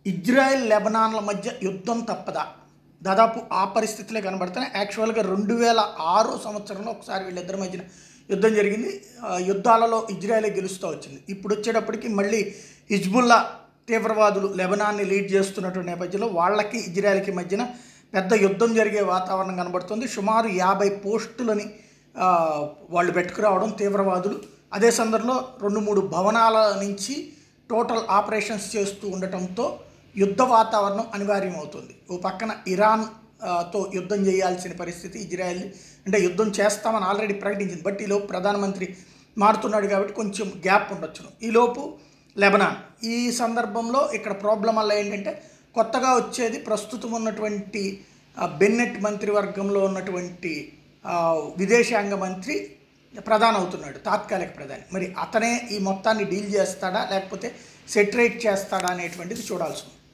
Israel లెబనాన్ల మధ్య యుద్ధం తప్పదా దాదాపు ఆ పరిస్థితులే కనబడుతున్నాయి యాక్చువల్గా రెండు వేల ఆరో సంవత్సరంలో ఒకసారి వీళ్ళిద్దరి మధ్యన యుద్ధం జరిగింది ఆ, యుద్ధాలలో ఇజ్రాయెలే గెలుస్తూ వచ్చింది ఇప్పుడు వచ్చేటప్పటికి మళ్ళీ హిజ్బుల్లా తీవ్రవాదులు లెబనాన్ని లీడ్ చేస్తున్నటువంటి నేపథ్యంలో వాళ్ళకి ఇజ్రాయెల్కి మధ్యన పెద్ద యుద్ధం జరిగే వాతావరణం కనబడుతుంది సుమారు యాభై పోస్టులని ఆ, వాళ్ళు పెట్టుకురావడం తీవ్రవాదులు అదే సందర్భంలో రెండు మూడు భవనాల నుంచి టోటల్ ఆపరేషన్స్ చేస్తూ ఉండటంతో యుద్ధ వాతావరణం అనివార్యం అవుతుంది ఓ పక్కన ఇరాన్ ఆ, తో యుద్ధం చేయాల్సిన పరిస్థితి ఇజ్రాయెల్ అంటే యుద్ధం చేస్తామని ఆల్రెడీ ప్రకటించింది బట్ ఈలోపు ప్రధానమంత్రి మారుతున్నాడు కాబట్టి కొంచెం గ్యాప్ ఉండొచ్చును ఈలోపు లెబనాన్ ఈ సందర్భంలో ఇక్కడ ప్రాబ్లం వల్ల ఏంటంటే కొత్తగా వచ్చేది ప్రస్తుతం ఉన్నటువంటి ఆ, బెన్నెట్ మంత్రివర్గంలో ఉన్నటువంటి ఆ, విదేశాంగ మంత్రి ప్రధాని అవుతున్నాడు తాత్కాలిక ప్రధాని మరి అతనే ఈ మొత్తాన్ని డీల్ చేస్తాడా లేకపోతే సెటరేట్ చేస్తాడా అనేటువంటిది చూడాల్సి ఉంది